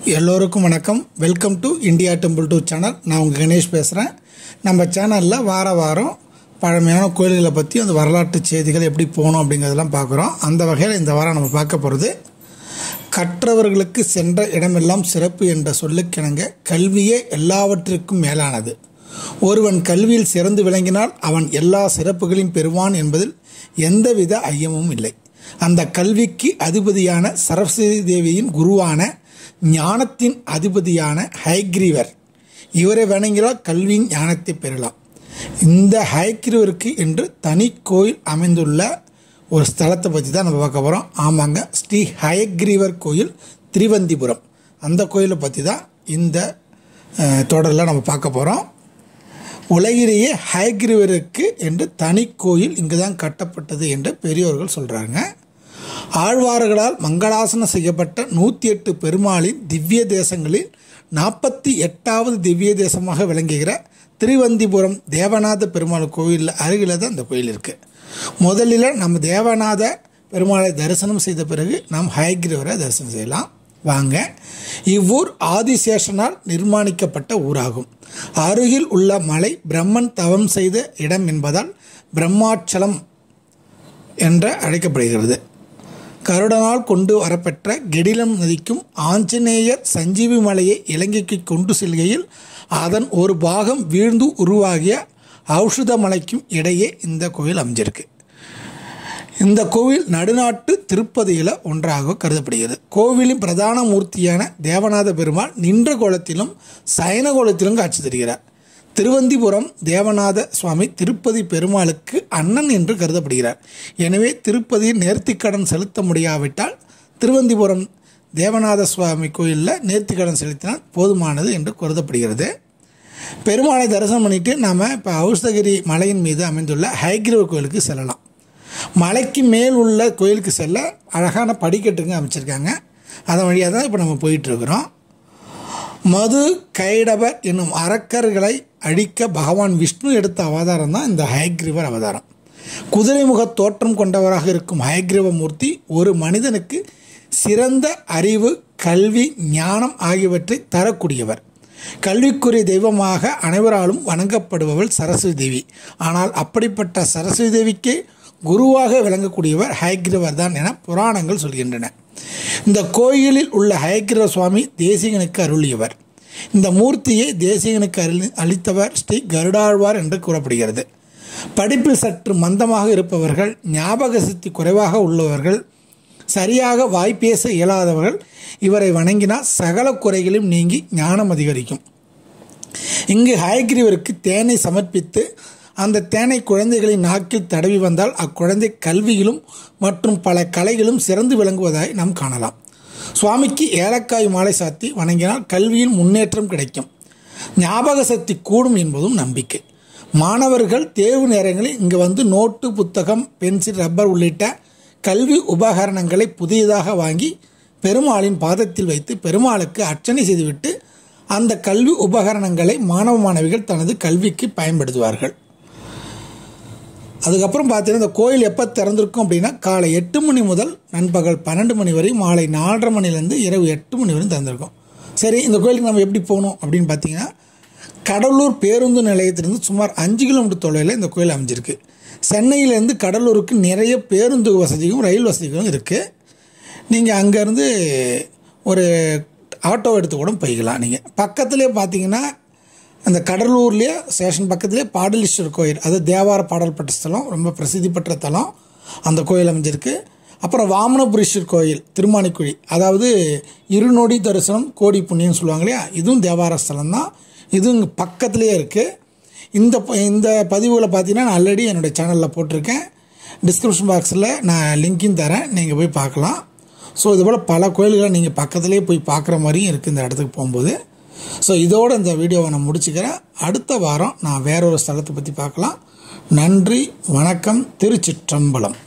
எல்லோருக்கும் வணக்கம் welcome to India temple two channel நான் உங்கள் கணேஷ் பேசுகிறேன் நம்ம சேனலில் வார வாரம் பழமையான கோயில்களை பற்றி அந்த வரலாற்று செய்திகள் எப்படி போகணும் அப்படிங்கிறதெல்லாம் பார்க்குறோம் அந்த வகையில் இந்த வாரம் நம்ம பார்க்க போகிறது கற்றவர்களுக்கு சென்ற இடமெல்லாம் சிறப்பு என்ற சொல்லுக்கிணங்க கல்வியே எல்லாவற்றிற்கும் மேலானது ஒருவன் கல்வியில் சிறந்து விளங்கினால் அவன் எல்லா சிறப்புகளையும் பெறுவான் என்பதில் எந்தவித ஐயமும் இல்லை அந்த கல்விக்கு அதிபதியான சரஸ்வதி தேவியின் குருவான ஞானத்தின் அதிபதியான ஹைக்ரீவர் இவரை வணங்கினால் கல்வியின் ஞானத்தை பெறலாம் இந்த ஹைக்ரீவருக்கு என்று தனி கோயில் அமைந்துள்ள ஒரு ஸ்தலத்தை பற்றி தான் நம்ம பார்க்க போகிறோம் ஆமாங்க ஸ்ரீ ஹயக்ரீவர் கோயில் திருவந்திபுரம் அந்த கோயிலை பற்றி தான் இந்த அஹ், தொடரில் நம்ம பார்க்க போகிறோம் உலகிலேயே ஹயக்ரீவருக்கு என்று தனி கோயில் இங்கு தான் கட்டப்பட்டது என்று பெரியோர்கள் சொல்கிறாங்க ஆழ்வார்களால் மங்களாசனம் செய்யப்பட்ட நூற்றி எட்டு பெருமாளின் திவ்ய தேசங்களில் நாற்பத்தி எட்டாவது திவ்ய தேசமாக விளங்குகிற திருவந்திபுரம் தேவநாத பெருமாள் கோயில் அருகில் தான் இந்த கோயில் இருக்குது முதலில் நம்ம தேவநாத பெருமாளை தரிசனம் செய்த பிறகு நாம் ஹயக்ரீவரை தரிசனம் செய்யலாம் வாங்க இவ்வூர் ஆதிசேஷனால் நிர்மாணிக்கப்பட்ட ஊராகும் அருகில் உள்ள மலை பிரம்மன் தவம் செய்த இடம் என்பதால் பிரம்மாச்சலம் என்று அழைக்கப்படுகிறது கருடனால் கொண்டு வரப்பெற்ற கெடிலம் நதிக்கும் ஆஞ்சநேயர் சஞ்சீவி மலையை இலங்கைக்கு கொண்டு செல்கையில் அதன் ஒரு பாகம் வீழ்ந்து உருவாகிய ஔஷத மலைக்கும் இடையே இந்த கோயில் அமைஞ்சிருக்கு இந்த கோவில் நடுநாட்டு திருப்பதியில் ஒன்றாக கருதப்படுகிறது கோவிலின் பிரதான மூர்த்தியான தேவநாத பெருமாள் நின்ற கோலத்திலும் சயன கோலத்திலும் காட்சி தருகிறார் திருவந்திபுரம் தேவநாத சுவாமி திருப்பதி பெருமாளுக்கு அண்ணன் என்று கருதப்படுகிறார் எனவே திருப்பதியில் நேர்த்திக்கடன் செலுத்த முடியாவிட்டால் திருவந்திபுரம் தேவநாத சுவாமி கோயிலில் நேர்த்திக்கடன் செலுத்தினால் போதுமானது என்று கருதப்படுகிறது பெருமாளை தரிசனம் பண்ணிட்டு நாம் இப்போ ஔஷதகிரி மலையின் மீது அமைந்துள்ள ஹைகிரீவ கோயிலுக்கு செல்லலாம் மலைக்கு மேல் உள்ள கோயிலுக்கு செல்ல அழகான படிக்கட்டுங்க அமைச்சிருக்காங்க அதன் வழியாக தான் இப்போ நம்ம போயிட்டுருக்குறோம் மது கைடபர் என்னும் அரக்கர்களை அழிக்க பகவான் விஷ்ணு எடுத்த அவதாரம் தான் இந்த ஹயக்ரீவர் அவதாரம் குதிரைமுக தோற்றம் கொண்டவராக இருக்கும் ஹயக்ரீவ மூர்த்தி ஒரு மனிதனுக்கு சிறந்த அறிவு கல்வி ஞானம் ஆகியவற்றை தரக்கூடியவர் கல்விக்குரிய தெய்வமாக அனைவராலும் வணங்கப்படுபவள் சரஸ்வதி தேவி ஆனால் அப்படிப்பட்ட சரஸ்வதி தேவிக்கே குருவாக விளங்கக்கூடியவர் ஹயக்ரீவர் தான் என புராணங்கள் சொல்கின்றன இந்த கோயிலில் உள்ள ஹயக்கிர சுவாமி தேசிகனுக்கு அருளியவர் இந்த மூர்த்தியை தேசிகனுக்கு அருளி அளித்தவர் ஸ்ரீ கருடாழ்வார் என்று கூறப்படுகிறது படிப்பில் சற்று மந்தமாக இருப்பவர்கள் ஞாபக சக்தி குறைவாக உள்ளவர்கள் சரியாக வாய்ப்பேச இயலாதவர்கள் இவரை வணங்கினால் சகல குறைகளும் நீங்கி ஞானம் அதிகரிக்கும் இங்கு ஹயகிரிவருக்கு தேனை சமர்ப்பித்து அந்த தேனை குழந்தைகளின் நாக்கில் தடவி வந்தால் அக்குழந்தை கல்வியிலும் மற்றும் பல கலைகளும் சிறந்து விளங்குவதாய் நாம் காணலாம் சுவாமிக்கு ஏலக்காய் மாலை சாத்தி வணங்கினால் கல்வியில் முன்னேற்றம் கிடைக்கும் ஞாபக சக்தி கூடும் என்பதும் நம்பிக்கை மாணவர்கள் தேர்வு நேரங்களில் இங்கு வந்து நோட்டு புத்தகம் பென்சில் ரப்பர் உள்ளிட்ட கல்வி உபகரணங்களை புதியதாக வாங்கி பெருமாளின் பாதத்தில் வைத்து பெருமாளுக்கு அர்ச்சனை செய்துவிட்டு அந்த கல்வி உபகரணங்களை மாணவ மாணவிகள் தனது கல்விக்கு பயன்படுத்துவார்கள் அதுக்கப்புறம் பார்த்தீங்கன்னா இந்த கோயில் எப்போ திறந்திருக்கும் அப்படின்னா காலை எட்டு மணி முதல் நண்பகல் பன்னெண்டு மணி வரை மாலை நாலரை மணிலேருந்து இரவு எட்டு மணி வரை திறந்திருக்கும் சரி இந்த கோயிலுக்கு நம்ம எப்படி போகணும் அப்படின்னு பார்த்தீங்கன்னா கடலூர் பேருந்து நிலையத்திலிருந்து சுமார் அஞ்சு கிலோமீட்டர் தொலைவில் இந்த கோயில் அமைஞ்சிருக்கு சென்னையிலேருந்து கடலூருக்கு நிறைய பேருந்து வசதியும் ரயில் வசதிகளும் இருக்குது நீங்கள் அங்கேருந்து ஒரு ஆட்டோ எடுத்து கூட போய்க்கலாம் நீங்கள் பக்கத்துலேயே பார்த்தீங்கன்னா அந்த கடலூர்லேயே ஸ்டேஷன் பக்கத்துலேயே பாடலீஸ்வரர் கோயில் அது தேவார பாடல் பெற்ற ஸ்தலம் ரொம்ப பிரசித்தி பெற்ற தலம் அந்த கோயில் அமைஞ்சிருக்கு அப்புறம் வாமனபுரீஸ்வர் கோயில் திருமானிக்குழி அதாவது இருநொடி தரிசனம் கோடி புண்ணியம்னு சொல்லுவாங்க இல்லையா இதுவும் தேவார ஸ்தலம் தான் இதுவும் இங்கே பக்கத்துலேயே இருக்குது இந்த ப- இந்த பதிவில் பார்த்தீங்கன்னா நான் ஆல்ரெடி என்னுடைய சேனலில் போட்டிருக்கேன் டிஸ்கிரிப்ஷன் பாக்ஸில் நான் லிங்க்கையும் தரேன் நீங்கள் போய் பார்க்கலாம் ஸோ இதுபோல் பல கோயில்களை நீங்கள் பக்கத்துலேயே போய் பார்க்குற மாதிரியும் இருக்குது இந்த இடத்துக்கு போகும்போது ஸோ இதோட இந்த வீடியோவை நான் முடிச்சுக்கிறேன் அடுத்த வாரம் நான் வேறொரு ஸ்தலத்தை பற்றி பார்க்கலாம் நன்றி வணக்கம் திருச்சிற்றம்பலம்